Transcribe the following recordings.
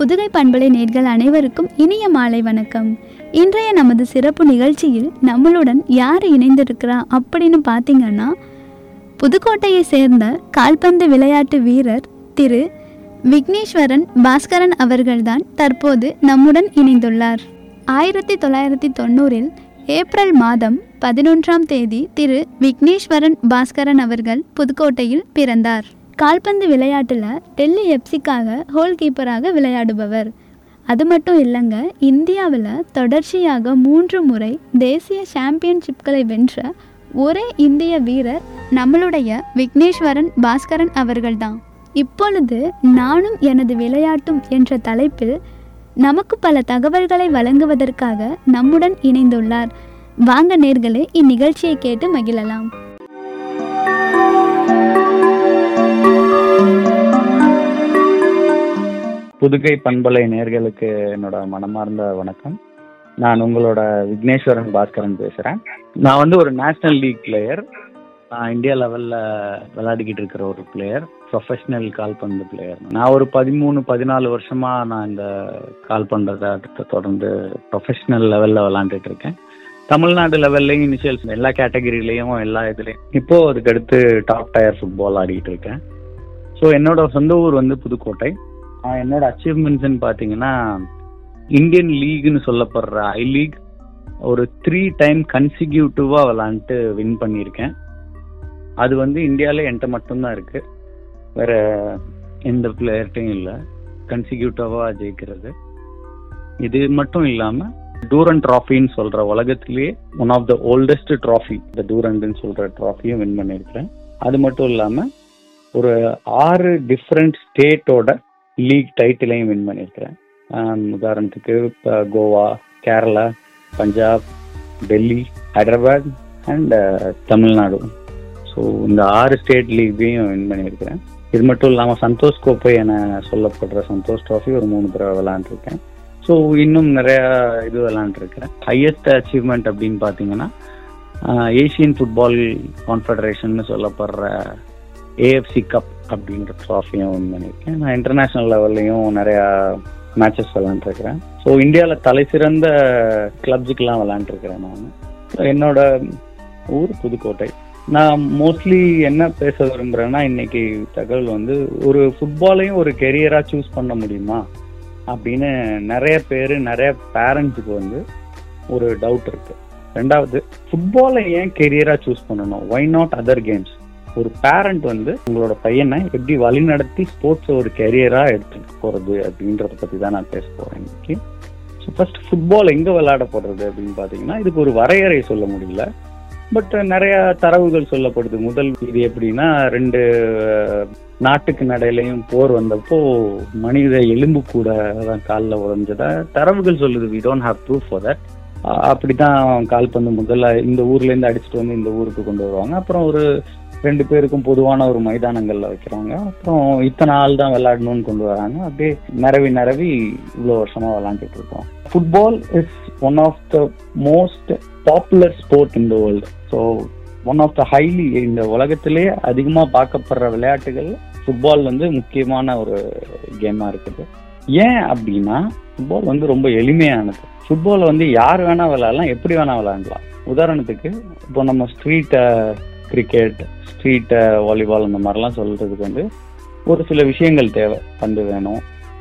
புதுகை பண்பலை நேர்கள் அனைவருக்கும் இனிய மாலை வணக்கம் இன்றைய நமது சிறப்பு நிகழ்ச்சியில் நம்மளுடன் யார் இணைந்திருக்கிறா அப்படின்னு பார்த்தீங்கன்னா புதுக்கோட்டையை சேர்ந்த கால்பந்து விளையாட்டு வீரர் திரு விக்னேஸ்வரன் பாஸ்கரன் அவர்கள்தான் தற்போது நம்முடன் இணைந்துள்ளார் ஆயிரத்தி தொள்ளாயிரத்தி தொண்ணூறில் ஏப்ரல் மாதம் பதினொன்றாம் தேதி திரு விக்னேஸ்வரன் பாஸ்கரன் அவர்கள் புதுக்கோட்டையில் பிறந்தார் கால்பந்து விளையாட்டில் டெல்லி எப்சிக்காக ஹோல் கீப்பராக விளையாடுபவர் அது மட்டும் இல்லைங்க இந்தியாவில் தொடர்ச்சியாக மூன்று முறை தேசிய சாம்பியன்ஷிப்களை வென்ற ஒரே இந்திய வீரர் நம்மளுடைய விக்னேஸ்வரன் பாஸ்கரன் அவர்கள்தான் இப்பொழுது நானும் எனது விளையாட்டும் என்ற தலைப்பில் நமக்கு பல தகவல்களை வழங்குவதற்காக நம்முடன் இணைந்துள்ளார் வாங்க நேர்களே இந்நிகழ்ச்சியை கேட்டு மகிழலாம் புதுகை பண்பலை நேர்களுக்கு என்னோட மனமார்ந்த வணக்கம் நான் உங்களோட விக்னேஸ்வரன் பாஸ்கரன் பேசுகிறேன் நான் வந்து ஒரு நேஷ்னல் லீக் பிளேயர் நான் இந்தியா லெவலில் விளையாடிக்கிட்டு இருக்கிற ஒரு பிளேயர் ப்ரொஃபஷனல் கால்பந்து பிளேயர் நான் ஒரு பதிமூணு பதினாலு வருஷமாக நான் இந்த கால்பந்தாட்டத்தை தொடர்ந்து ப்ரொஃபஷனல் லெவலில் விளாண்டுட்டு இருக்கேன் தமிழ்நாடு லெவல்லையும் இனிஷியல்ஸ் எல்லா கேட்டகரியிலையும் எல்லா இதுலேயும் இப்போ அதுக்கு அடுத்து டாப் டயர் ஃபுட்பால் ஆடிட்டு இருக்கேன் ஸோ என்னோட சொந்த ஊர் வந்து புதுக்கோட்டை ஆஹ் என்னோட அச்சீவ்மெண்ட்ஸ்னு பார்த்தீங்கன்னா இந்தியன் லீக்னு சொல்லப்படுற ஐ லீக் ஒரு த்ரீ டைம் கன்சிக்யூட்டிவாக விளாண்டுட்டு வின் பண்ணியிருக்கேன் அது வந்து இந்தியாவில் என்கிட்ட மட்டும்தான் இருக்கு வேற எந்த பிளேயர்ட்டையும் இல்லை கன்சிக்யூட்டிவாக ஜெயிக்கிறது இது மட்டும் இல்லாமல் டூரன் ட்ராஃபின்னு சொல்கிற உலகத்திலேயே one of the oldest trophy இந்த டூரண்ட்னு சொல்கிற ட்ராஃபியும் வின் பண்ணியிருக்கிறேன் அது மட்டும் இல்லாமல் ஒரு ஆறு டிஃப்ரெண்ட் ஸ்டேட்டோட லீக் டைட்டிலையும் வின் பண்ணியிருக்கிறேன் ஆம், உதாரணத்துக்கு இப்போ கோவா கேரளா பஞ்சாப் டெல்லி ஹைதராபாத் அண்ட் தமிழ்நாடு ஸோ இந்த ஆறு ஸ்டேட் லீக்கையும் வின் பண்ணியிருக்கிறேன் இது மட்டும் இல்லாமல் சந்தோஷ் கோப்பை என சொல்லப்படுற சந்தோஷ் ட்ராஃபி ஒரு மூணு தடவை விளாண்டுருக்கேன் ஸோ இன்னும் நிறையா இது விளாண்டுருக்கிறேன் ஹையஸ்ட் அச்சீவ்மெண்ட் அப்படின்னு பார்த்தீங்கன்னா ஏஷியன் ஃபுட்பால் கான்ஃபெடரேஷன் சொல்லப்படுற ஏஎஃப்சி கப் அப்படின்ற ட்ராஃபியும் வின் பண்ணியிருக்கேன் நான் இன்டர்நேஷ்னல் லெவல்லையும் நிறையா மேட்சஸ் விளாண்டுருக்கிறேன் ஸோ இந்தியாவில் தலை சிறந்த கிளப்ஸுக்கெல்லாம் விளாண்டுருக்கிறேன் நான் So, என்னோட ஊர் புதுக்கோட்டை நான் மோஸ்ட்லி என்ன பேச விரும்புகிறேன்னா இன்னைக்கு தகவல் வந்து ஒரு ஃபுட்பாலையும் ஒரு கெரியராக சூஸ் பண்ண முடியுமா அப்படின்னு நிறைய பேர் நிறைய பேரண்ட்ஸுக்கு வந்து ஒரு டவுட் இருக்கு ரெண்டாவது ஃபுட்பாலை ஏன் கெரியராக சூஸ் பண்ணணும் ஒய் நாட் அதர் கேம்ஸ் ஒரு பேரண்ட் வந்து உங்களோட பையனை எப்படி வழிநடத்தி ஸ்போர்ட்ஸை ஒரு கெரியராக எடுத்துட்டு போகிறது அப்படின்றத பற்றி தான் நான் பேச போகிறேன் இன்னைக்கு ஸோ ஃபர்ஸ்ட் ஃபுட்பால் எங்கே விளையாட போடுறது அப்படின்னு பார்த்தீங்கன்னா இதுக்கு ஒரு வரையறை சொல்ல முடியல பட் நிறைய தரவுகள் சொல்லப்படுது முதல் இது எப்படின்னா ரெண்டு அஹ், நாட்டுக்கு நடையிலையும் போர் வந்தப்போ மனித எலும்பு கூட தான் காலில் உடஞ்சதா தரவுகள் சொல்லுது we don't have proof for that அப்படிதான் கால்பந்து முதல்ல இந்த ஊர்ல இருந்து அடிச்சுட்டு வந்து இந்த ஊருக்கு கொண்டு வருவாங்க அப்புறம் ஒரு ரெண்டு பேருக்கும் பொதுவான ஒரு மைதானங்கள்ல வைக்கிறாங்க அப்புறம் இத்தனை ஆள் தான் விளையாடணும்னு கொண்டு வராங்க அப்படியே நிரவி நிரவி இவ்வளோ வருஷமா விளையாண்டுட்டு இருக்கோம் football is one of the most popular sport in the world so one of the highly இந்த உலகத்திலேயே அதிகமாக பார்க்கப்படுற விளையாட்டுகள் ஃபுட்பால் வந்து முக்கியமான ஒரு கேமாக இருக்குது ஏன் அப்படின்னா ஃபுட்பால் வந்து ரொம்ப எளிமையானது ஃபுட்பால் வந்து யார் வேணா விளையாடலாம் எப்படி வேணா விளையாடலாம் உதாரணத்துக்கு இப்போ நம்ம ஸ்ட்ரீட் கிரிக்கெட் ஸ்ட்ரீட் வாலிபால் அந்த மாதிரிலாம் சொல்றதுக்கு வந்து ஒரு சில விஷயங்கள் தேவை பந்து வேணும்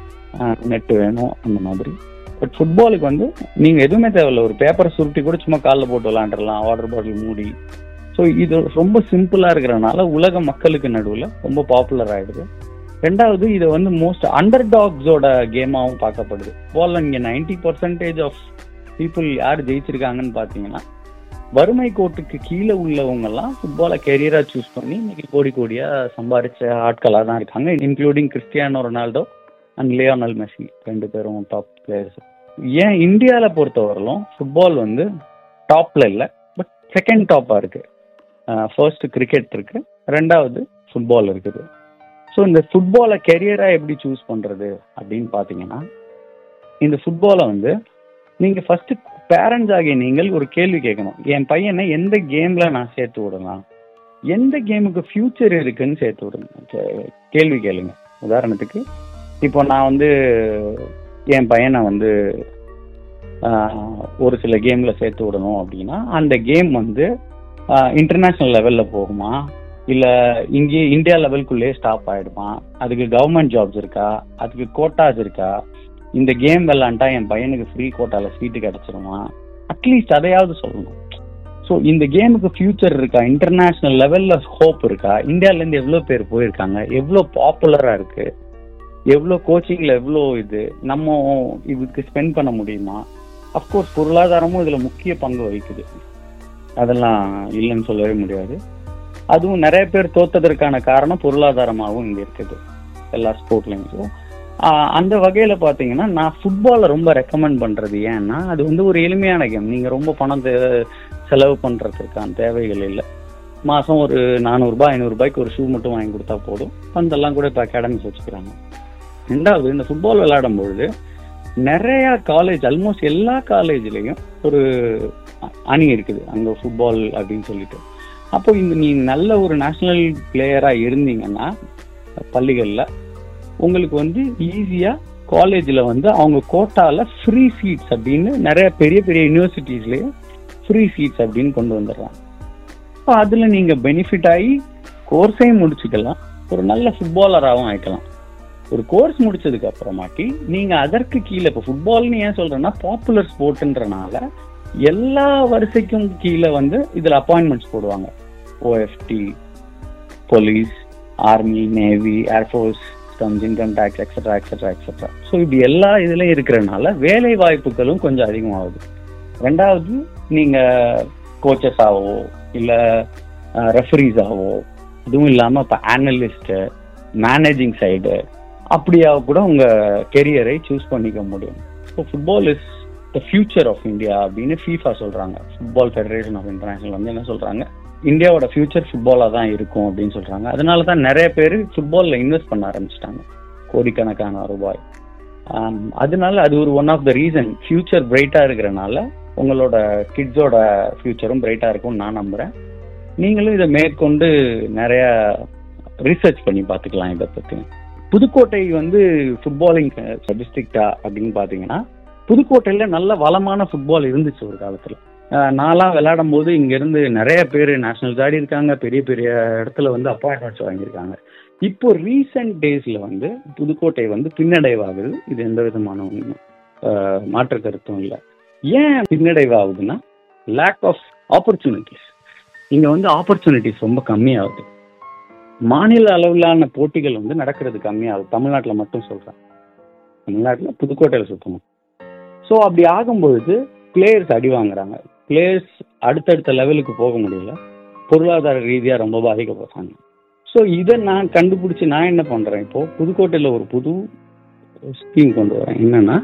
நெட்டு வேணும் அந்த மாதிரி பட் ஃபுட்பாலுக்கு வந்து நீங்க எதுவுமே தேவையில்ல ஒரு பேப்பரை சுருட்டி கூட சும்மா காலில் போட்டு விளாண்டுறலாம் வாட்டர் பாட்டில் மூடி ஸோ இது ரொம்ப சிம்பிளா இருக்கிறனால உலக மக்களுக்கு நடுவில் ரொம்ப பாப்புலர் ஆயிடுது ரெண்டாவது இதை வந்து மோஸ்ட் அண்டர் டாக்ஸோட கேமாவும் பார்க்கப்படுது பால் இங்கே நைன்டி பர்சன்டேஜ் ஆஃப் பீப்புள் யார் ஜெயிச்சிருக்காங்கன்னு பார்த்தீங்கன்னா வறுமை கோட்டுக்கு கீழே உள்ளவங்க எல்லாம் ஃபுட்பாலை கெரியரா சூஸ் பண்ணி இன்னைக்கு கோடி கோடியா சம்பாரிச்ச ஆட்களா தான் இருக்காங்க including Cristiano Ronaldo and Lionel Messi ரெண்டு பேரும் டாப் பிளேயர்ஸ் ஏன் இந்தியாவில் பொறுத்தவரையிலும் ஃபுட்பால் வந்து டாப்ல இல்லை பட் செகண்ட் டாப்பா இருக்கு ஃபர்ஸ்ட் கிரிக்கெட் இருக்கு ரெண்டாவது ஃபுட்பால் இருக்குது ஸோ இந்த ஃபுட்பாலை கெரியரா எப்படி சூஸ் பண்றது அப்படின்னு பார்த்தீங்கன்னா இந்த ஃபுட்பாலை வந்து நீங்க ஃபர்ஸ்ட் பேரண்ட்ஸ் ஆகிய நீங்கள் ஒரு கேள்வி கேட்கணும் என் பையனை எந்த கேம்ல நான் சேர்த்து விடலாம் எந்த கேமுக்கு ஃபியூச்சர் இருக்குன்னு சேர்த்து விடுங்க கே- கேள்வி கேளுங்க உதாரணத்துக்கு இப்போ நான் வந்து என் பையனை வந்து ஆஹ், ஒரு சில கேமில் சேர்த்து விடணும் அப்படின்னா அந்த கேம் வந்து இன்டர்நேஷ்னல் லெவலில் போகுமா இல்லை இங்கே இந்தியா லெவலுக்குள்ளேயே ஸ்டாப் ஆகிடுமா அதுக்கு கவர்மெண்ட் ஜாப்ஸ் இருக்கா அதுக்கு கோட்டாஸ் இருக்கா இந்த கேம் விளாண்டா என் பையனுக்கு ஃப்ரீ கோட்டாவில் சீட்டு கிடச்சிருமா அட்லீஸ்ட் அதையாவது சொல்லணும் ஸோ இந்த கேமுக்கு ஃபியூச்சர் இருக்கா இன்டர்நேஷ்னல் லெவலில் ஹோப் இருக்கா இந்தியாவிலேருந்து எவ்வளோ பேர் போயிருக்காங்க எவ்வளோ பாப்புலராக இருக்கு எவ்வளோ கோச்சிங்கில் எவ்வளோ இது நம்ம இதுக்கு ஸ்பெண்ட் பண்ண முடியுமா அஃப்கோர்ஸ் பொருளாதாரமும் இதில் முக்கிய பங்கு வகிக்குது அதெல்லாம் இல்லைன்னு சொல்லவே முடியாது அதுவும் நிறைய பேர் தோத்ததற்கான காரணம் பொருளாதாரமாகவும் இங்கே இருக்குது எல்லா ஸ்போர்ட்லையும் ஸோ அந்த வகையில் பார்த்தீங்கன்னா நான் ஃபுட்பாலை ரொம்ப ரெக்கமெண்ட் பண்ணுறது ஏன்னா அது வந்து ஒரு எளிமையான கேம் நீங்கள் ரொம்ப பணம் தே- செலவு பண்ணுறதுக்கான தேவைகள் இல்லை மாதம் ஒரு நானூறுரூபா ஐநூறுரூபாய்க்கு ஒரு ஷூ மட்டும் வாங்கி கொடுத்தா போதும் பந்தெல்லாம் கூட இப்போ அகாடமிஸ் வச்சுக்கிறாங்க ரெண்டாவது இந்த ஃபுட்பால் விளையாடும் பொழுது நிறைய காலேஜ் ஆல்மோஸ்ட் எல்லா காலேஜ்லேயும் ஒரு அ- அணி இருக்குது அங்கே ஃபுட்பால் அப்படின்னு சொல்லிட்டு அப்போ இந்த நீ நல்ல ஒரு நேஷனல் பிளேயராக இருந்தீங்கன்னா பள்ளிகளில் உங்களுக்கு வந்து ஈஸியாக காலேஜில் வந்து அவங்க கோட்டாவில் ஃப்ரீ சீட்ஸ் அப்படின்னு நிறைய பெரிய பெரிய யூனிவர்சிட்டிஸ்லேயே ஃப்ரீ சீட்ஸ் அப்படின்னு கொண்டு வந்துடுறாங்க இப்போ அதில் நீங்கள் பெனிஃபிட் ஆகி கோர்ஸையும் முடிச்சுக்கலாம் ஒரு நல்ல ஃபுட்பாலராகவும் ஆயிக்கலாம் ஒரு கோர்ஸ் முடிச்சதுக்கு அப்புறமாட்டி நீங்கள் அதற்கு கீழே இப்போ ஃபுட்பால்னு ஏன் சொல்கிறேன்னா பாப்புலர் ஸ்போர்ட்ன்றனால எல்லா வரிசைக்கும் கீழே வந்து இதில் அப்பாயின்மெண்ட்ஸ் போடுவாங்க OFT police army navy air force customs income tax extra extra extra so இப்படி எல்லா இதுலையும் இருக்கிறனால வேலை வாய்ப்புகளும் கொஞ்சம் அதிகமாகுது ரெண்டாவது நீங்கள் கோச்சஸ் ஆகவோ இல்லை ரெஃபரிஸ் ஆகவோ இதுவும் இல்லாமல் இப்போ ஆனலிஸ்ட்டு மேனேஜிங் சைடு அப்படியாக கூட உங்கள் கெரியரை சூஸ் பண்ணிக்க முடியும் so football is the future of India அப்படின்னு ஃபீஃபா சொல்கிறாங்க ஃபுட்பால் ஃபெடரேஷன் ஆஃப் இன்டர்நேஷனல் வந்து என்ன சொல்கிறாங்க இந்தியாவோட ஃபியூச்சர் ஃபுட்பாலாக தான் இருக்கும் அப்படின்னு சொல்கிறாங்க அதனால தான் நிறைய பேர் ஃபுட்பாலில் இன்வெஸ்ட் பண்ண ஆரம்பிச்சிட்டாங்க கோடிக்கணக்கான ரூபாய் ஆம், அதனால அது ஒரு one of the reason future பிரைட்டாக இருக்கிறனால உங்களோட கிட்ஸோட ஃபியூச்சரும் பிரைட்டாக இருக்கும்னு நான் நம்புகிறேன் நீங்களும் இதை மேற்கொண்டு நிறைய ரிசர்ச் பண்ணி பார்த்துக்கலாம் இதை பற்றி புதுக்கோட்டை வந்து ஃபுட்பாலிங் டிஸ்ட்ரிக்டா அப்படின்னு பார்த்தீங்கன்னா புதுக்கோட்டையில் நல்ல வளமான ஃபுட்பால் இருந்துச்சு ஒரு காலத்தில் நான்லாம் விளையாடும் போது இங்கேருந்து நிறைய பேர் நேஷனல்ஸ் ஆடி இருக்காங்க பெரிய பெரிய இடத்துல வந்து அப்பாயின்மெண்ட்ஸ் வாங்கியிருக்காங்க இப்போ ரீசெண்ட் டேஸில் வந்து புதுக்கோட்டை வந்து பின்னடைவாகுது இது எந்த விதமான ஒன்றும் மாற்று கருத்தும் இல்லை ஏன் பின்னடைவாகுதுன்னா லேக் ஆஃப் ஆப்பர்ச்சுனிட்டிஸ் இங்கே வந்து ஆப்பர்ச்சுனிட்டிஸ் ரொம்ப கம்மியாகுது மாநில அளவிலான போட்டிகள் வந்து நடக்கிறது கம்மியாகுது தமிழ்நாட்டில் மட்டும் சொல்கிறேன் தமிழ்நாட்டில் புதுக்கோட்டையில் சுத்தணும் ஸோ அப்படி ஆகும்பொழுது பிளேயர்ஸ் அடி வாங்குறாங்க பிளேயர்ஸ் அடுத்தடுத்த லெவலுக்கு போக முடியல பொருளாதார ரீதியாக ரொம்ப பாதிக்கப்படுறாங்க ஸோ இதை நான் கண்டுபிடிச்சி நான் என்ன பண்ணுறேன் இப்போது புதுக்கோட்டையில் ஒரு புது ஸ்கீம் கொண்டு வரேன் என்னன்னா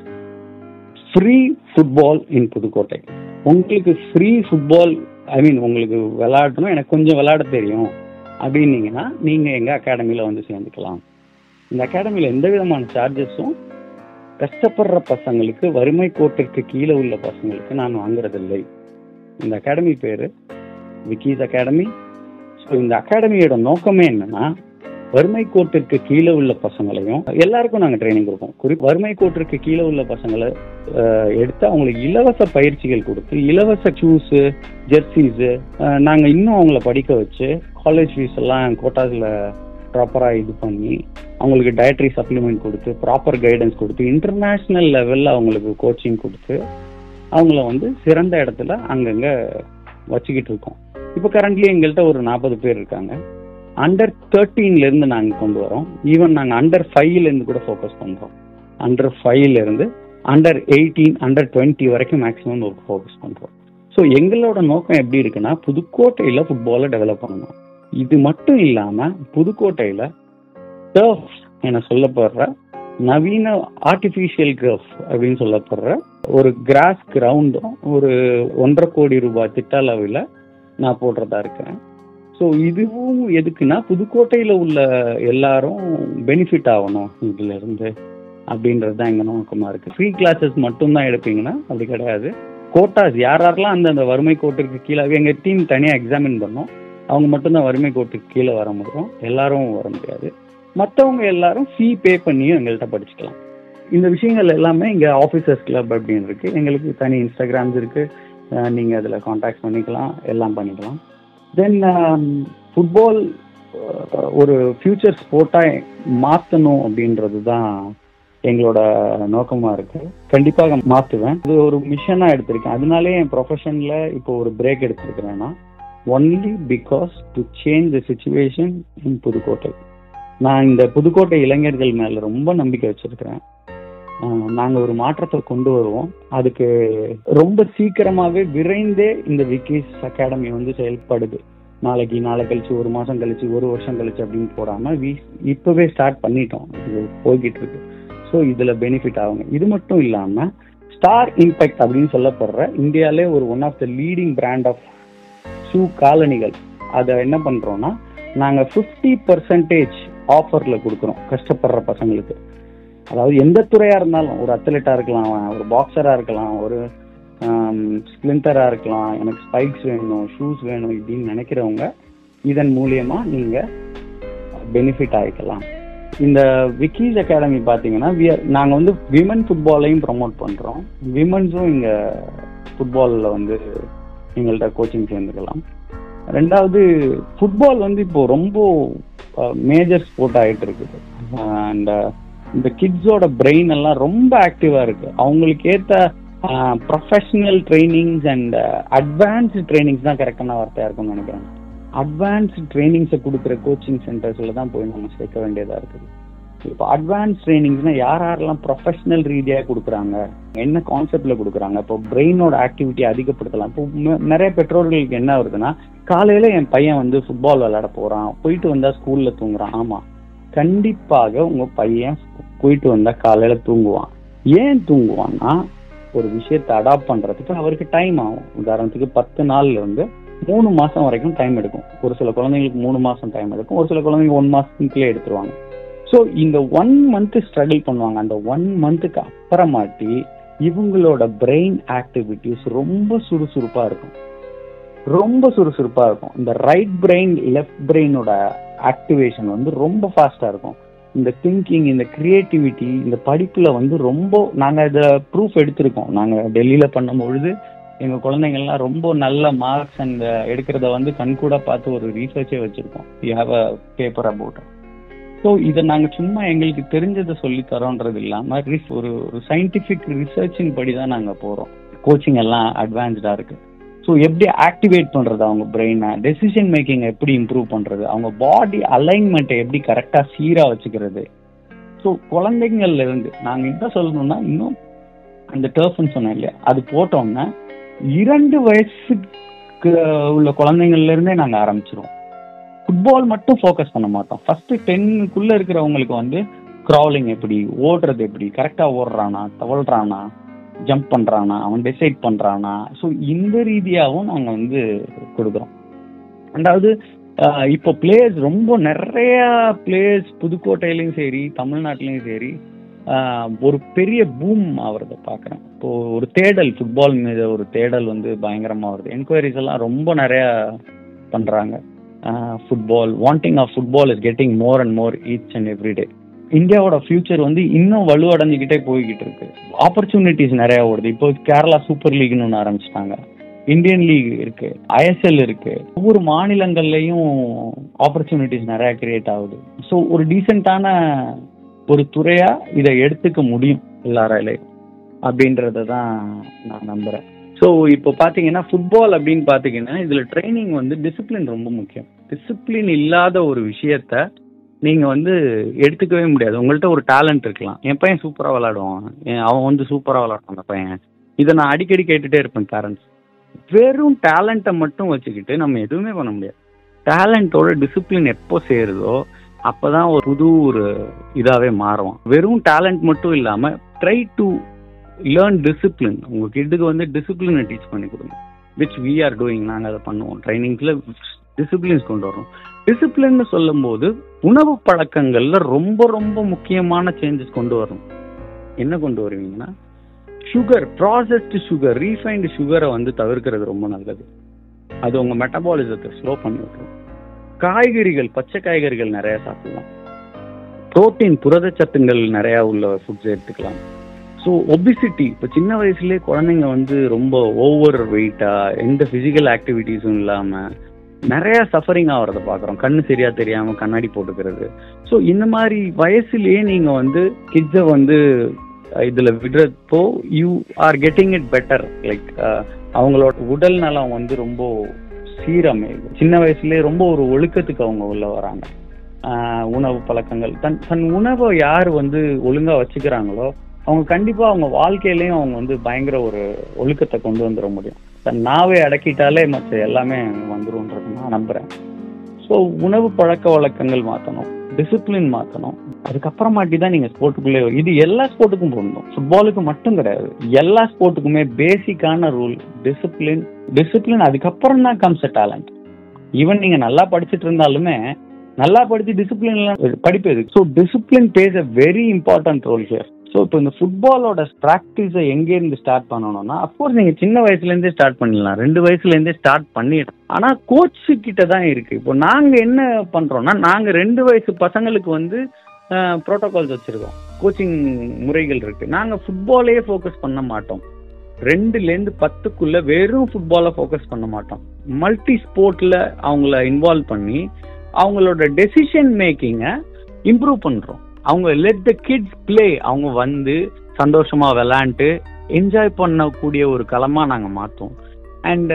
ஃப்ரீ ஃபுட்பால் இன் புதுக்கோட்டை உங்களுக்கு ஃப்ரீ ஃபுட்பால் ஐ மீன் உங்களுக்கு விளையாடணும் எனக்கு கொஞ்சம் விளையாட தெரியும் அப்படின்னீங்கன்னா நீங்கள் எங்கள் அகாடமியில் வந்து சேர்ந்துக்கலாம் இந்த அகாடமியில் எந்த விதமான சார்ஜஸும் கஷ்டப்படுற பசங்களுக்கு வறுமை கோட்டிற்கு கீழே உள்ள பசங்களுக்கு நான் வாங்குறதில்லை இந்த அகாடமி பேர் விக்கீஸ் அகாடமி ஸோ இந்த அகாடமியோட நோக்கமே என்னன்னா வறுமை கோட்டிற்கு கீழே உள்ள பசங்களையும் எல்லாருக்கும் நாங்கள் ட்ரைனிங் கொடுப்போம் குறி வறுமை கோட்டிற்கு கீழே உள்ள பசங்களை அஹ், எடுத்து அவங்களுக்கு இலவச பயிற்சிகள் கொடுத்து இலவச ஷூஸு ஜெர்சிஸு நாங்கள் இன்னும் அவங்கள படிக்க வச்சு காலேஜ் ஃபீஸ் எல்லாம் கோட்டாஸில் ப்ராப்பராக இது பண்ணி அவங்களுக்கு டயட்ரி சப்ளிமெண்ட் கொடுத்து ப்ராப்பர் கைடன்ஸ் கொடுத்து இன்டர்நேஷ்னல் லெவலில் அவங்களுக்கு கோச்சிங் கொடுத்து அவங்கள வந்து சிறந்த இடத்துல அங்கங்கே வச்சுக்கிட்டு இருக்கோம் இப்போ கரண்ட்லி எங்கள்கிட்ட ஒரு நாற்பது பேர் இருக்காங்க அண்டர் தேர்ட்டீன்லேருந்து நாங்கள் கொண்டு வரோம் ஈவன் நாங்கள் அண்டர் ஃபைவ்லேருந்து கூட ஃபோக்கஸ் பண்ணுறோம் அண்டர் ஃபைவ்லேருந்து அண்டர் எயிட்டீன் அண்டர் டுவெண்ட்டி வரைக்கும் மேக்ஸிமம் ஃபோக்கஸ் பண்ணுறோம் ஸோ எங்களோட நோக்கம் எப்படி இருக்குன்னா புதுக்கோட்டையில் ஃபுட்பாலை டெவலப் பண்ணணும் இது மட்டும் இல்லாமல் புதுக்கோட்டையில் டர்ஃப் என சொல்லப்படுற நவீன ஆர்டிஃபிஷியல் கர்ஃப் அப்படின்னு சொல்லப்படுற ஒரு கிராஸ் கிரவுண்டும் ஒரு ஒன்றரை கோடி ரூபாய் திட்ட அளவில் நான் போடுறதா இருக்கிறேன் ஸோ இதுவும் எதுக்குன்னா புதுக்கோட்டையில் உள்ள எல்லாரும் பெனிஃபிட் ஆகணும் இதுல இருந்து அப்படின்றது தான் எங்கள் நோக்கமாக இருக்குது ஃப்ரீ கிளாஸஸ் மட்டும்தான் எடுப்பீங்கன்னா அப்படி கிடையாது கோட்டாஸ் யார் யாரெல்லாம் அந்த அந்த வறுமை கோட்டிற்கு கீழே எங்கள் டீம் தனியாக எக்ஸாமின் பண்ணோம் அவங்க மட்டும்தான் வறுமை கோட்டுக்கு கீழே வர முடியும் எல்லாரும் வர முடியாது மற்றவங்க எல்லாரும் ஃபீ பே பண்ணியும் எங்கள்கிட்ட படிச்சுக்கலாம் இந்த விஷயங்கள் எல்லாமே இங்கே ஆஃபீஸர்ஸ் கிளப் அப்படின்னு இருக்கு எங்களுக்கு தனி இன்ஸ்டாகிராம்ஸ் இருக்கு அஹ் நீங்க அதில் காண்டாக்ட் பண்ணிக்கலாம் எல்லாம் பண்ணிக்கலாம் தென் ஃபுட்பால் ஒரு ஃபியூச்சர் ஸ்போர்ட்டாக மாற்றணும் அப்படின்றது தான் எங்களோட நோக்கமா இருக்கு கண்டிப்பாக மாற்றுவேன் இது ஒரு மிஷனாக எடுத்திருக்கேன் அதனாலே என் ப்ரொஃபஷனில் இப்போ ஒரு பிரேக் எடுத்திருக்கிறேன்னா only because to change the situation in Pudukkottai நான் இந்த புதுக்கோட்டை இளைஞர்கள் மேல ரொம்ப நம்பிக்கை வச்சிருக்கிறேன் ஆஹ் நாங்க ஒரு மாற்றத்தை கொண்டு வருவோம் அதுக்கு ரொம்ப சீக்கிரமாவே விரைந்தே இந்த விக்கீஸ் அகாடமி வந்து செயல்படுது நாளைக்கு நாளை கழிச்சு ஒரு மாசம் கழிச்சு ஒரு வருஷம் கழிச்சு அப்படின்னு போடாம வி இப்பவே ஸ்டார்ட் பண்ணிட்டோம் இது போய்கிட்டு இருக்கு ஸோ இதுல பெனிஃபிட் ஆகுங்க இது மட்டும் இல்லாம ஸ்டார் இம்பேக்ட் அப்படின்னு சொல்லப்படுற இந்தியாலே ஒரு one of the leading brand of shoe காலணிகள் அதை என்ன பண்றோம்னா நாங்க ஃபிஃப்டி பர்சன்டேஜ் ஆஃபர்ல கொடுக்குறோம் கஷ்டப்படுற பசங்களுக்கு அதாவது எந்த துறையா இருந்தாலும் ஒரு அத்லெட்டா இருக்கலாம் ஒரு பாக்ஸரா இருக்கலாம் ஒரு ஸ்பிளிண்டரா இருக்கலாம் எனக்கு ஸ்பைக்ஸ் வேணும் ஷூஸ் வேணும் இப்படின்னு நினைக்கிறவங்க இதன் மூலியமா நீங்க பெனிஃபிட் ஆகிக்கலாம் இந்த விக்கீஸ் அகாடமி பார்த்தீங்கன்னா we are- நாங்க வந்து விமன் ஃபுட்பாலையும் ப்ரமோட் பண்றோம் விமன்ஸும் இங்க ஃபுட்பாலில் வந்து எங்கள்கிட்ட கோச்சிங் சேர்ந்துக்கலாம் ரெண்டாவது ஃபுட்பால் வந்து இப்போ ரொம்ப மேஜர் ஸ்போர்ட் ஆகிட்டு இருக்குது அண்ட் இந்த கிட்ஸோட பிரெயின் எல்லாம் ரொம்ப ஆக்டிவா இருக்கு அவங்களுக்கு ஏற்ற professional trainings and advanced trainings தான் கரெக்டான வார்த்தையா இருக்கும்னு நினைக்கிறேன் அட்வான்ஸ்டு ட்ரைனிங்ஸை கொடுக்குற கோச்சிங் சென்டர்ஸில் தான் போய் நம்ம சேர்க்க வேண்டியதாக இருக்குது இப்போ அட்வான்ஸ் ட்ரைனிங்ஸ்னா யார் யாரெல்லாம் ப்ரொஃபஷனல் ரீதியாக கொடுக்குறாங்க என்ன கான்செப்ட்ல கொடுக்குறாங்க இப்போ பிரெயினோட ஆக்டிவிட்டி அதிகப்படுத்தலாம் இப்போ ம- நிறைய பெற்றோர்களுக்கு என்ன வருதுன்னா காலையில என் பையன் வந்து ஃபுட்பால் விளையாட போறான் போயிட்டு வந்தா ஸ்கூல்ல தூங்குறான் ஆமா கண்டிப்பாக உங்க பையன் போயிட்டு வந்தா காலையில தூங்குவான் ஏன் தூங்குவான்னா ஒரு விஷயத்தை அடாப்ட் பண்றதுக்கு அவருக்கு டைம் ஆகும் உதாரணத்துக்கு பத்து நாள்ல இருந்து மூணு மாசம் வரைக்கும் டைம் எடுக்கும் ஒரு சில குழந்தைங்களுக்கு மூணு மாசம் டைம் எடுக்கும் ஒரு சில குழந்தைங்க ஒன் மாசத்துக்குள்ளே எடுத்துருவாங்க ஸோ இந்த ஒன் மந்த் ஸ்ட்ரகிள் பண்ணுவாங்க அந்த ஒன் மந்த்துக்கு அப்புறமாட்டி இவங்களோட பிரெயின் ஆக்டிவிட்டிஸ் ரொம்ப சுறுசுறுப்பா இருக்கும் ரொம்ப சுறுசுறுப்பா இருக்கும் இந்த ரைட் பிரெயின் லெஃப்ட் பிரெயினோட ஆக்டிவேஷன் வந்து ரொம்ப ஃபாஸ்டா இருக்கும் இந்த திங்கிங் இந்த கிரியேட்டிவிட்டி இந்த படிப்புல வந்து ரொம்ப நாங்க இத ப்ரூஃப் எடுத்திருக்கோம் நாங்க டெல்லியில பண்ணும் பொழுது எங்க குழந்தைங்கள்லாம் ரொம்ப நல்ல மார்க்ஸ் அண்ட் எடுக்கிறத வந்து கண்கூட பார்த்து ஒரு ரீசர்ச்சே வச்சிருக்கோம் you have a paper about so இதை நாங்க சும்மா எங்களுக்கு தெரிஞ்சதை சொல்லி தரோன்றது இல்லாம ரிஸ்- ஒரு ஒரு சயின்டிஃபிக் ரிசர்ச்சின் படி தான் நாங்க போறோம் கோச்சிங் எல்லாம் அட்வான்ஸ்டா இருக்கு ஸோ எப்படி ஆக்டிவேட் பண்றது அவங்க பிரெயினை டெசிஷன் மேக்கிங் எப்படி இம்ப்ரூவ் பண்றது அவங்க பாடி அலைன்மெண்ட்டை எப்படி கரெக்டா சீரா வச்சுக்கிறது ஸோ குழந்தைங்கள்ல இருந்து நாங்க என்ன சொல்லணும்னா இன்னும் அந்த டர்ஃப்னு சொன்னேன் இல்லையா அது போட்டோம்னா இரண்டு வயசுக்கு உள்ள குழந்தைங்கள்ல இருந்தே நாங்க ஆரம்பிச்சிருவோம் ஃபுட்பால் மட்டும் ஃபோக்கஸ் பண்ண மாட்டோம் ஃபர்ஸ்ட் டென்னுக்குள்ள இருக்கிறவங்களுக்கு வந்து கிராவலிங் எப்படி ஓடுறது எப்படி கரெக்டா ஓடுறானா தவழ்றானா ஜம்ப் பண்றானா அவன் டிசைட் பண்றானா ஸோ இந்த ரீதியாகவும் நாங்க வந்து கொடுக்குறோம் ரெண்டாவது ஆஹ் இப்போ பிளேயர்ஸ் ரொம்ப நிறைய பிளேயர்ஸ் புதுக்கோட்டையிலையும் சரி தமிழ்நாட்டிலையும் சரி ஆஹ் ஒரு பெரிய பூம் ஆகிறத பார்க்குறேன் இப்போ ஒரு தேடல் ஃபுட்பால் மீது ஒரு தேடல் வந்து பயங்கரமா வருது என்கொயரிஸ் எல்லாம் ரொம்ப நிறைய பண்றாங்க football wanting of football is getting more and more each and every day இந்தியாவோட ஃபியூச்சர் வந்து இன்னும் வலுவடைஞ்சுக்கிட்டே போய்கிட்டு இருக்கு ஆப்பர்ச்சுனிட்டிஸ் நிறைய ஓடுது இப்போ கேரளா சூப்பர் லீக்னு ஒன்று ஆரம்பிச்சிட்டாங்க இந்தியன் லீக் இருக்கு ஐஎஸ்எல் இருக்கு ஒவ்வொரு மாநிலங்கள்லயும் ஆப்பர்ச்சுனிட்டிஸ் நிறைய கிரியேட் ஆகுது ஸோ ஒரு டீசெண்டான ஒரு துறையா இதை எடுத்துக்க முடியும் எல்லாராலையும் அப்படின்றத தான் நான் நம்புறேன் ஸோ இப்போ பார்த்தீங்கன்னா ஃபுட்பால் அப்படின்னு பார்த்தீங்கன்னா இதில் ட்ரைனிங் வந்து டிசிப்ளின் ரொம்ப முக்கியம் டிசிப்ளின் இல்லாத ஒரு விஷயத்த நீங்கள் வந்து எடுத்துக்கவே முடியாது உங்கள்கிட்ட ஒரு டேலண்ட் இருக்கலாம் என் பையன் சூப்பராக விளாடுவான் என் அவன் வந்து சூப்பராக விளாடுவான் அந்த பையன் இதை நான் அடிக்கடி கேட்டுட்டே இருப்பேன் பேரண்ட்ஸ் வெறும் டேலண்ட்டை மட்டும் வச்சுக்கிட்டு நம்ம எதுவுமே பண்ண முடியாது டேலண்ட்டோட டிசிப்ளின் எப்போ சேருதோ அப்பதான் ஒரு புது ஒரு இதாவே மாறும் வெறும் டேலண்ட் மட்டும் இல்லாம ட்ரை டு லேர்ன் டிசிப்ளின் உங்க கிட்டுக்கு வந்து டிசிப்ளினை டீச் பண்ணி கொடுங்க விச் வி ஆர் டூயிங் நாங்கள் அதை பண்ணுவோம் ட்ரைனிங்ஸ்ல டிசிப்ளின்ஸ் கொண்டு வரோம் டிசிப்ளின்னு சொல்லும்போது உணவு பழக்கங்கள்ல ரொம்ப ரொம்ப முக்கியமான சேஞ்சஸ் கொண்டு வரணும் என்ன கொண்டு வருவீங்கன்னா சுகர் ப்ராசஸ்டு சுகர் ரீஃபைன்டு சுகரை வந்து தவிர்க்கிறது ரொம்ப நல்லது அது உங்க மெட்டபாலிசத்தை ஸ்லோ பண்ணி விட்டுரும் காய்கறிகள் பச்சை காய்கறிகள் நிறைய சாப்பிடலாம் புரோட்டீன் புரதச்சத்துங்கள் நிறையா உள்ள ஃபுட்ஸ் எடுத்துக்கலாம் ஸோ ஒபிசிட்டி இப்போ சின்ன வயசுலேயே குழந்தைங்க வந்து ரொம்ப ஓவர் வெயிட்டாக எந்த ஃபிசிக்கல் ஆக்டிவிட்டீஸும் இல்லாமல் நிறைய சஃபரிங் ஆகிறத பார்க்குறோம் கண்ணு சரியா தெரியாமல் கண்ணாடி போட்டுக்கிறது ஸோ இந்த மாதிரி வயசுலேயே நீங்கள் வந்து கிட்ஸை வந்து இதில் விடுறப்போ you are getting it better like அவங்களோட உடல் நலம் வந்து ரொம்ப சீரமையுது சின்ன வயசுலேயே ரொம்ப ஒரு ஒழுக்கத்துக்கு அவங்க உள்ள வராங்க ஆஹ் உணவு பழக்கங்கள் தன் தன் உணவை யார் வந்து ஒழுங்கா வச்சுக்கிறாங்களோ அவங்க கண்டிப்பா அவங்க வாழ்க்கையிலயும் அவங்க வந்து பயங்கர ஒரு ஒழுக்கத்தை கொண்டு வந்துட முடியும் தன் நாவை அடக்கிட்டாலே மற்ற எல்லாமே வந்துரும்ன்றது நான் நம்புறேன் ஸோ உணவு பழக்க வழக்கங்கள் மாற்றணும் டிசிப்ளின் மாற்றணும் அதுக்கப்புறமாட்டி தான் நீங்கள் ஸ்போர்ட்டுக்குள்ளே இது எல்லா ஸ்போர்ட்டுக்கும் பொருந்தும் ஃபுட்பாலுக்கு மட்டும் கிடையாது எல்லா ஸ்போர்ட்டுக்குமே பேசிக்கான ரூல் டிசிப்ளின் டிசிப்ளின் அதுக்கப்புறம் தான் கம்ஸ் அ டேலண்ட் ஈவன் நீங்கள் நல்லா படிச்சுட்டு இருந்தாலுமே நல்லா படிச்சு டிசிப்ளின் படிப்பு எது so discipline plays a very important role here so இப்போ இந்த ஃபுட்பாலோட ப்ராக்டிஸை எங்கேருந்து ஸ்டார்ட் பண்ணணும்னா அஃப்கோர்ஸ் நீங்கள் சின்ன வயசுலேருந்தே ஸ்டார்ட் பண்ணிடலாம் ரெண்டு வயசுலேருந்தே ஸ்டார்ட் பண்ணிடலாம் ஆனால் கோச்சு கிட்ட தான் இருக்குது இப்போ நாங்கள் என்ன பண்ணுறோம்னா நாங்கள் ரெண்டு வயசு பசங்களுக்கு வந்து ப்ரோட்டோகால்ஸ் வச்சுருக்கோம் கோச்சிங் முறைகள் இருக்குது நாங்கள் ஃபுட்பாலே ஃபோக்கஸ் பண்ண மாட்டோம் ரெண்டுலேருந்து பத்துக்குள்ள வெறும் ஃபுட்பாலை ஃபோக்கஸ் பண்ண மாட்டோம் மல்டி ஸ்போர்ட்டில் அவங்கள இன்வால்வ் பண்ணி அவங்களோட டெசிஷன் மேக்கிங்கை இம்ப்ரூவ் பண்ணுறோம் அவங்க லெட் த கிட்ஸ் ப்ளே அவங்க வந்து சந்தோஷமா விளையாண்டு என்ஜாய் பண்ணக்கூடிய ஒரு களமா நாங்க மாத்தோம் அண்ட்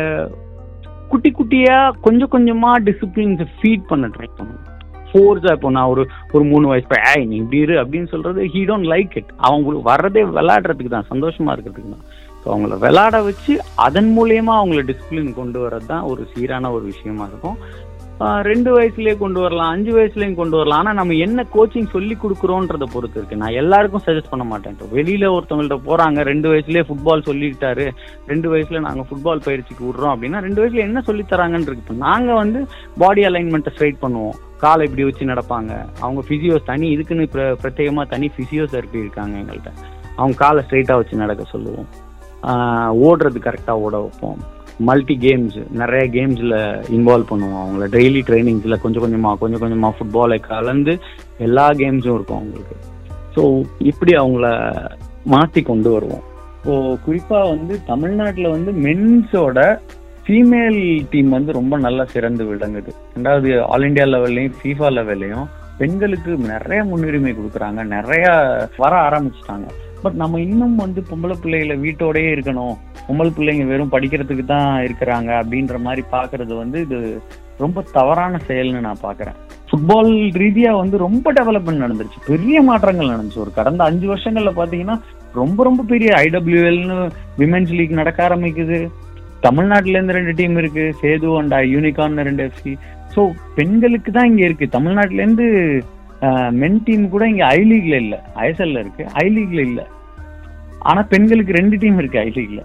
குட்டி குட்டியா கொஞ்சம் கொஞ்சமா டிசிப்ளின்ஸை ஃபீட் பண்ண ட்ரை பண்ணுவோம் ஃபோர்ஸா இப்போ நான் ஒரு ஒரு மூணு வயசு போய் ஏய் நீ இப்படி இரு அப்படின்னு சொல்றது ஹீ டோன்ட் லைக் இட் அவங்களுக்கு வர்றதே விளையாடுறதுக்கு தான் சந்தோஷமா இருக்கிறதுக்கு தான் ஸோ அவங்கள விளையாட வச்சு அதன் மூலியமா அவங்கள டிசிப்ளின் கொண்டு வர்றது தான் ஒரு சீரான ஒரு விஷயமா இருக்கும் ஆஹ் ரெண்டு வயசுலயே கொண்டு வரலாம் அஞ்சு வயசுலயும் கொண்டு வரலாம் ஆனா நம்ம என்ன கோச்சிங் சொல்லி கொடுக்குறோன்றத பொறுத்து இருக்கு நான் எல்லாருக்கும் சஜஸ்ட் பண்ண மாட்டேன் இப்போ வெளியில ஒருத்தவங்கள்ட்ட போறாங்க ரெண்டு வயசுலயே ஃபுட்பால் சொல்லிட்டாரு ரெண்டு வயசுல நாங்க ஃபுட்பால் பயிற்சிக்கு விடுறோம் அப்படின்னா ரெண்டு வயசுல என்ன சொல்லி தராங்கன்னு இருக்கு இப்போ நாங்க வந்து பாடி அலைன்மெண்ட்டை ஸ்ட்ரைட் பண்ணுவோம் காலை இப்படி வச்சு நடப்பாங்க அவங்க பிசியோஸ் தனி இதுக்குன்னு பிர- பிரத்யேகமா தனி பிசியோஸ் தெரப்பி இருக்காங்க எங்கள்கிட்ட அவங்க காலை ஸ்ட்ரைட்டா வச்சு நடக்க சொல்லுவோம் ஆஹ் ஓடுறது கரெக்டா ஓட வைப்போம் மல்டி கேம்ஸ் நிறைய கேம்ஸில் இன்வால்வ் பண்ணுவோம் அவங்கள டெய்லி ட்ரைனிங்ஸில் கொஞ்சம் கொஞ்சமாக கொஞ்சம் கொஞ்சமாக ஃபுட்பாலை கலந்து எல்லா கேம்ஸும் இருக்கும் அவங்களுக்கு ஸோ இப்படி அவங்கள மாற்றி கொண்டு வருவோம் ஸோ குறிப்பாக வந்து தமிழ்நாட்டில் வந்து மென்ஸோட ஃபீமேல் டீம் வந்து ரொம்ப நல்லா சிறந்து விளங்குது ரெண்டாவது ஆல் இந்தியா லெவல்லையும் ஃபீஃபா லெவல்லையும் பெண்களுக்கு நிறைய முன்னுரிமை கொடுக்குறாங்க நிறைய வர ஆரம்பிச்சிட்டாங்க பட் நம்ம இன்னும் வந்து பொம்பளை பிள்ளைகளை வீட்டோடயே இருக்கணும் பொம்பளை பிள்ளைங்க வெறும் படிக்கிறதுக்கு தான் இருக்கிறாங்க அப்படின்ற மாதிரி பார்க்கிறது வந்து இது ரொம்ப தவறான செயல்னு நான் பார்க்குறேன் ஃபுட்பால் ரீதியா வந்து ரொம்ப டெவலப்மெண்ட் நடந்துருச்சு பெரிய மாற்றங்கள் நடந்துச்சு ஒரு கடந்த அஞ்சு வருஷங்கள்ல பாத்தீங்கன்னா ரொம்ப ரொம்ப பெரிய ஐடபிள்யூஎல்னு விமென்ஸ் லீக் நடக்க ஆரம்பிக்குது தமிழ்நாட்டுல இருந்து ரெண்டு டீம் இருக்கு சேது அண்ட் யூனிகார்ன் ரெண்டு எஃப்சி ஸோ பெண்களுக்கு தான் இங்க இருக்கு தமிழ்நாட்டுல இருந்து மென் டீம் கூட இங்க ஐ லீக்ல இல்ல ஐஎஸ்எல்ல இருக்கு ஐ லீக்ல இல்ல ஆனா பெண்களுக்கு ரெண்டு டீம் இருக்கு ஐ லீக்ல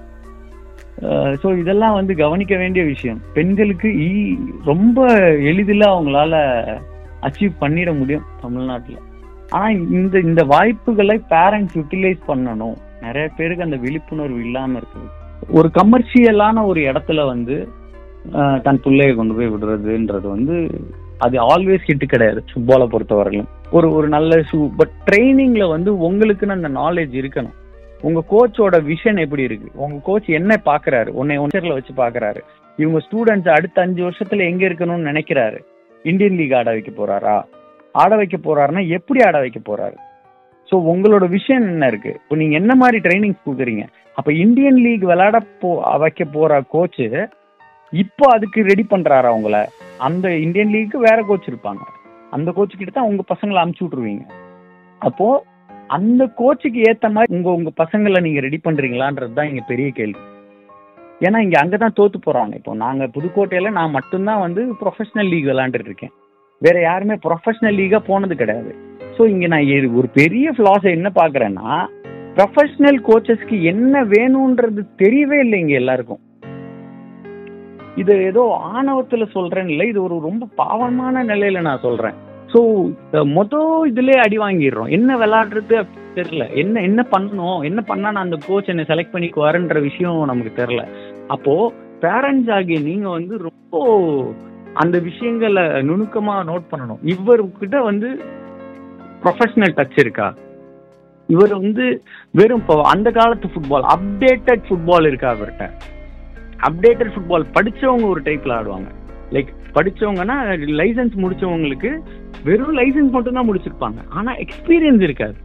ஸோ இதெல்லாம் வந்து கவனிக்க வேண்டிய விஷயம் பெண்களுக்கு ஈ ரொம்ப எளிதில் அவங்களால அச்சீவ் பண்ணிட முடியும் தமிழ்நாட்டில் ஆனா இந்த இந்த வாய்ப்புகளை பேரண்ட்ஸ் யூட்டிலைஸ் பண்ணணும் நிறைய பேருக்கு அந்த விழிப்புணர்வு இல்லாம இருக்குது ஒரு கமர்ஷியலான ஒரு இடத்துல வந்து அஹ், தன் பிள்ளைய கொண்டு போய் விடுறதுன்றது வந்து அது ஆல்வேஸ் ஹிட் கிடையாது ஃபுட்பாலை பொறுத்தவரையிலும் ஒரு ஒரு நல்ல ஷூ பட் ட்ரைனிங்ல வந்து உங்களுக்குன்னு அந்த நாலேஜ் இருக்கணும் உங்க கோச்சோட விஷன் எப்படி இருக்கு உங்க கோச் என்ன பாக்குறாரு உன்னை ஒன்சர்ல வச்சு பாக்குறாரு இவங்க ஸ்டூடெண்ட்ஸ் அடுத்த அஞ்சு வருஷத்துல எங்க இருக்கணும்னு நினைக்கிறாரு இந்தியன் லீக் ஆட வைக்க போறாரா ஆட வைக்க போறாருன்னா எப்படி ஆட வைக்க போறாரு ஸோ உங்களோட விஷயம் என்ன இருக்கு இப்போ நீங்க என்ன மாதிரி ட்ரைனிங் கொடுக்குறீங்க அப்ப இந்தியன் லீக் விளையாட போ வைக்க போற கோச்சு இப்போ அதுக்கு ரெடி பண்றாரா உங்கள அந்த இந்தியன் லீக்கு வேற கோச் இருப்பாங்க அந்த கோச் கிட்ட தான் உங்க பசங்களை அமுச்சு விட்டுருவீங்க அப்போ அந்த கோச்சுக்கு ஏத்த மாதிரி உங்க உங்க பசங்களை நீங்க ரெடி பண்றீங்களான்றது தான் இங்க பெரிய கேள்வி ஏன்னா இங்க அங்கதான் தோத்து போறாங்க இப்போ நாங்க புதுக்கோட்டையில நான் மட்டும்தான் வந்து ப்ரொஃபஷனல் லீக் விளையாண்டுட்டு இருக்கேன் வேற யாருமே ப்ரொஃபஷனல் லீகா போனது கிடையாது ஸோ இங்க நான் இது ஒரு பெரிய ஃபிளாஸை என்ன பாக்குறேன்னா ப்ரொஃபஷனல் கோச்சஸ்க்கு என்ன வேணும்ன்றது தெரியவே இல்லை இங்க எல்லாருக்கும் இது ஏதோ ஆணவத்துல சொல்றேன்னு இல்லை இது ஒரு ரொம்ப பாவமான நிலையில நான் சொல்றேன் ஸோ மொதல் இதுலயே அடி வாங்கிடுறோம் என்ன விளையாடுறது தெரியல என்ன என்ன பண்ணணும் என்ன பண்ணா நான் அந்த கோச் என்னை செலக்ட் பண்ணிக்குவாருன்ற விஷயம் நமக்கு தெரியல அப்போ பேரண்ட்ஸ் ஆகிய நீங்க வந்து ரொம்ப அந்த விஷயங்களை நுணுக்கமா நோட் பண்ணணும் இவர்கிட்ட வந்து ப்ரொஃபஷனல் டச் இருக்கா இவர் வந்து வெறும் இப்போ அந்த காலத்து ஃபுட்பால் அப்டேட்டட் ஃபுட்பால் இருக்கா அவர்கிட்ட அப்டேட்டட் ஃபுட்பால் படிச்சவங்க ஒரு டைப்ல ஆடுவாங்க லைக் படிச்சவங்கன்னா லைசன்ஸ் முடிச்சவங்களுக்கு வெறும் லைசன்ஸ் மட்டும் தான் முடிச்சிருப்பாங்க ஆனா எக்ஸ்பீரியன்ஸ் இருக்காது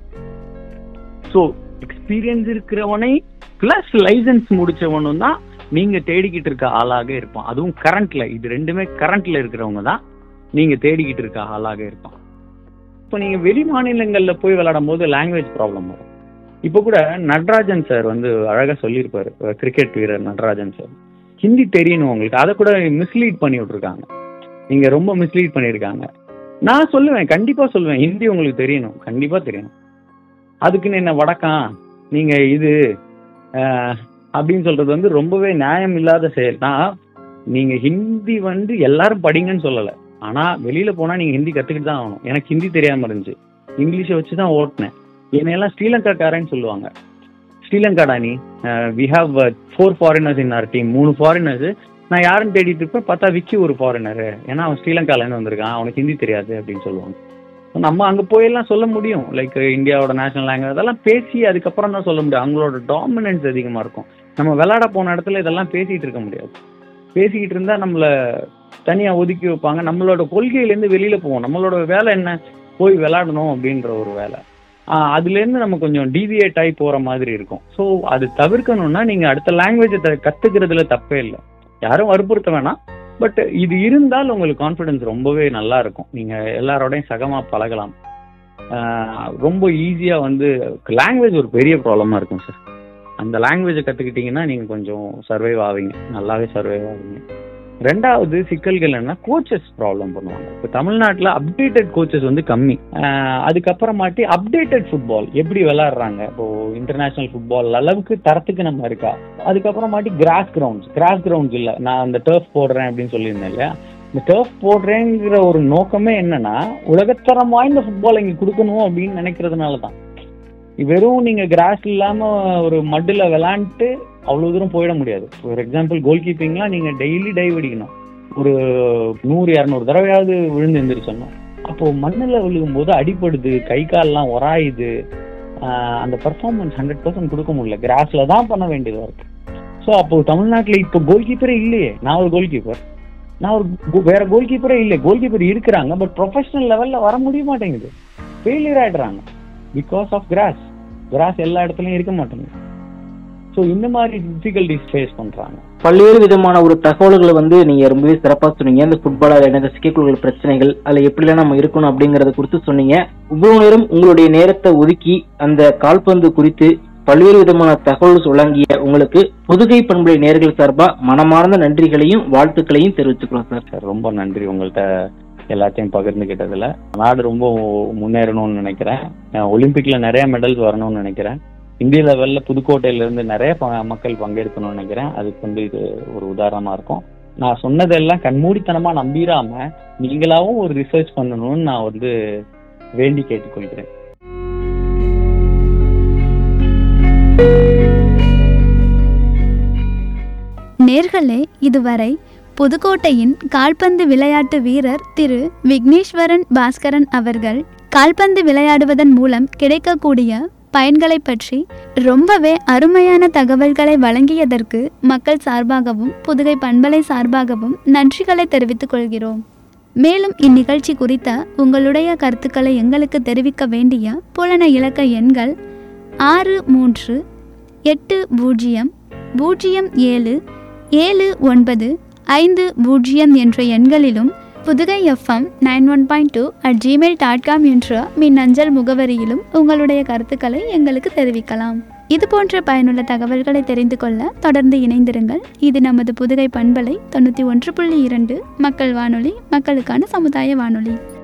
ஸோ எக்ஸ்பீரியன்ஸ் இருக்கிறவனை பிளஸ் லைசன்ஸ் முடிச்சவனும் தான் நீங்க தேடிக்கிட்டு இருக்க ஆளாக இருப்பான் அதுவும் கரண்ட்ல இது ரெண்டுமே கரண்ட்ல இருக்கிறவங்க தான் நீங்க தேடிக்கிட்டு இருக்க ஆளாக இருப்பான் இப்போ நீங்க வெளி மாநிலங்கள்ல போய் விளையாடும் போது லாங்குவேஜ் ப்ராப்ளம் வரும் இப்போ கூட நடராஜன் சார் வந்து அழகா சொல்லியிருப்பாரு கிரிக்கெட் வீரர் நடராஜன் சார் ஹிந்தி தெரியணும் உங்களுக்கு அதை கூட மிஸ்லீட் பண்ணி விட்டுருக்காங்க நீங்க ரொம்ப மிஸ்லீட் பண்ணியிருக்காங்க நான் சொல்லுவேன் கண்டிப்பா சொல்லுவேன் ஹிந்தி உங்களுக்கு தெரியணும் கண்டிப்பா தெரியணும் அதுக்குன்னு என்ன வடக்கம் நீங்க இது அஹ், அப்படின்னு சொல்றது வந்து ரொம்பவே நியாயம் இல்லாத செயல் தான் நீங்க ஹிந்தி வந்து எல்லாரும் படிங்கன்னு சொல்லல ஆனா வெளியில போனா நீங்க ஹிந்தி கத்துக்கிட்டு தான் ஆகணும் எனக்கு ஹிந்தி தெரியாம இருந்துச்சு இங்கிலீஷை வச்சு தான் ஓட்டினேன் என்னையெல்லாம் ஸ்ரீலங்காக்காரன்னு சொல்லுவாங்க ஸ்ரீலங்காடா நீ we have four foreigners in our team மூணு ஃபாரினர்ஸ் நான் யாருன்னு தேடிட்டு இருப்பேன் பார்த்தா விக்கி ஒரு ஃபாரினர் ஏன்னா அவன் ஸ்ரீலங்காலேருந்து வந்திருக்கான் அவனுக்கு ஹிந்தி தெரியாது அப்படின்னு சொல்லுவாங்க நம்ம அங்கே போயெல்லாம் சொல்ல முடியும் லைக் இந்தியாவோட நேஷனல் லாங்குவேஜ் அதெல்லாம் பேசி அதுக்கப்புறம் தான் சொல்ல முடியும் அவங்களோட டாமினன்ஸ் அதிகமாக இருக்கும் நம்ம விளையாட போன இடத்துல இதெல்லாம் பேசிகிட்டு இருக்க முடியாது பேசிக்கிட்டு இருந்தால் நம்மளை தனியாக ஒதுக்கி வைப்பாங்க நம்மளோட கொள்கையிலேருந்து வெளியில் போவோம் நம்மளோட வேலை என்ன போய் விளையாடணும் அப்படின்ற ஒரு வேலை ஆஹ் அதுலேருந்து நம்ம கொஞ்சம் டீவியேட் ஆகி போகிற மாதிரி இருக்கும் ஸோ அது தவிர்க்கணும்னா நீங்கள் அடுத்த லாங்குவேஜை கற்றுக்கிறதுல தப்பே இல்லை யாரும் வற்புறுத்த வேணாம் பட் இது இருந்தால் உங்களுக்கு கான்ஃபிடன்ஸ் ரொம்பவே நல்லா இருக்கும் நீங்கள் எல்லாரோடையும் சகமாக பழகலாம் ஆஹ் ரொம்ப ஈஸியாக வந்து லாங்குவேஜ் ஒரு பெரிய ப்ராப்ளமாக இருக்கும் சார் அந்த லாங்குவேஜை கற்றுக்கிட்டிங்கன்னா நீங்கள் கொஞ்சம் சர்வைவ் ஆவீங்க நல்லாவே சர்வைவ் ஆவீங்க ரெண்டாவது சிக்கல்கள் என்ன கோச்சஸ் ப்ராப்ளம் பண்ணுவாங்க இப்போ தமிழ்நாட்டில் அப்டேட்டட் கோச்சஸ் வந்து கம்மி ஆஹ் அதுக்கப்புறமாட்டி அப்டேட்டட் ஃபுட்பால் எப்படி விளையாடுறாங்க இப்போ இன்டர்நேஷனல் ஃபுட்பால் அளவுக்கு தரத்துக்கு நம்ம இருக்கா அதுக்கப்புறமாட்டி கிராஸ் கிரவுண்ட்ஸ் கிராஸ் கிரவுண்ட்ஸ் இல்லை நான் அந்த டர்ஃப் போடுறேன் அப்படின்னு சொல்லியிருந்தேன் இல்லையா இந்த டர்ஃப் போடுறேங்கிற ஒரு நோக்கமே என்னன்னா உலகத்தரம் வாய்ந்த ஃபுட்பால் இங்கே கொடுக்கணும் அப்படின்னு நினைக்கிறதுனால தான் வெறும் நீங்க கிராஸ் இல்லாம ஒரு மட்டுல விளாண்டுட்டு அவ்வளவு தூரம் போயிட முடியாது ஃபார் எக்ஸாம்பிள் கோல் கீப்பிங்லாம் நீங்க டெய்லி டைவ் அடிக்கணும் ஒரு நூறு இரநூறு தடவையாவது விழுந்து எந்திரிச்சணும் அப்போ மண்ணில் விழுகும்போது அடிப்படுது கை கால்லாம் உராயுது ஆஹ் அந்த பர்ஃபார்மன்ஸ் ஹண்ட்ரட் பர்சன்ட் கொடுக்க முடியல கிராஸ்ல தான் பண்ண வேண்டியதா இருக்கு ஸோ அப்போ தமிழ்நாட்டில் இப்போ கோல் கீப்பரே இல்லையே நான் ஒரு கோல் கீப்பர் நான் ஒரு கு- வேற கோல் கீப்பரே இல்லை கோல் கீப்பர் இருக்கிறாங்க பட் ப்ரொஃபஷனல் லெவல்ல வர முடிய மாட்டேங்குது ஃபெயிலியர் ஆயிடுறாங்க பிகாஸ் ஆஃப் கிராஸ் கிராஸ் எல்லா இடத்துலயும் இருக்க மாட்டேங்குது ஸோ இந்த மாதிரி டிஃபிகல்டிஸ் ஃபேஸ் பண்றாங்க பல்வேறு விதமான ஒரு தகவல்களை வந்து நீங்க ரொம்பவே சிறப்பா சொன்னீங்க இந்த ஃபுட்பாலால் என்ன சிக்கக்கூடிய பிரச்சனைகள் அதுல எப்படிலாம் நம்ம இருக்கணும் அப்படிங்கறத குறித்து சொன்னீங்க இவ்வளவு நேரம் உங்களுடைய நேரத்தை ஒதுக்கி அந்த கால்பந்து குறித்து பல்வேறு விதமான தகவல் வழங்கிய உங்களுக்கு புதுகை பண்புடைய நேர்கள் சார்பா மனமார்ந்த நன்றிகளையும் வாழ்த்துக்களையும் தெரிவித்துக்கிறோம் சார் சார் ரொம்ப நன்றி உங்கள்கிட்ட எல்லாத்தையும் பகிர்ந்துக்கிட்டதுல நாடு ரொம்ப முன்னேறணும்னு நினைக்கிறேன் அஹ் ஒலிம்பிக்ல நிறைய மெடல்ஸ் வரணும்னு நினைக்கிறேன் இந்திய லெவல்ல புதுக்கோட்டையில இருந்து நிறைய ப- மக்கள் பங்கெடுக்கணும்னு நினைக்கிறேன் அதுக்கு வந்து இது ஒரு உதாரணமா இருக்கும் நான் சொன்னதெல்லாம் கண்மூடித்தனமா நம்பிராம நீங்களாவும் ஒரு ரிசர்ச் பண்ணணும்னு நான் வந்து வேண்டி கேட்டுக்கொள்கிறேன் நேர்களே இதுவரை புதுக்கோட்டையின் கால்பந்து விளையாட்டு வீரர் திரு விக்னேஸ்வரன் பாஸ்கரன் அவர்கள் கால்பந்து விளையாடுவதன் மூலம் கிடைக்கக்கூடிய பயன்களை பற்றி ரொம்பவே அருமையான தகவல்களை வழங்கியதற்கு மக்கள் சார்பாகவும் புதுகை பண்பலை சார்பாகவும் நன்றிகளை தெரிவித்துக் கொள்கிறோம் மேலும் இந்நிகழ்ச்சி குறித்த உங்களுடைய கருத்துக்களை எங்களுக்கு தெரிவிக்க வேண்டிய புலன இலக்க எண்கள் ஆறு மூன்று எட்டு பூஜ்ஜியம் பூஜ்ஜியம் ஏழு ஏழு ஒன்பது ஐந்து பூஜ்ஜியம் என்ற எண்களிலும் Pudugai FM nine one point two at Gmail dot com என்ற மின்னஞ்சல் முகவரியிலும் உங்களுடைய கருத்துக்களை எங்களுக்கு தெரிவிக்கலாம் இது போன்ற பயனுள்ள தகவல்களை தெரிந்து கொள்ள தொடர்ந்து இணைந்திருங்கள் இது நமது புதுகை பண்பலை தொண்ணூற்றி ஒன்று புள்ளி இரண்டு மக்கள் வானொலி மக்களுக்கான சமுதாய வானொலி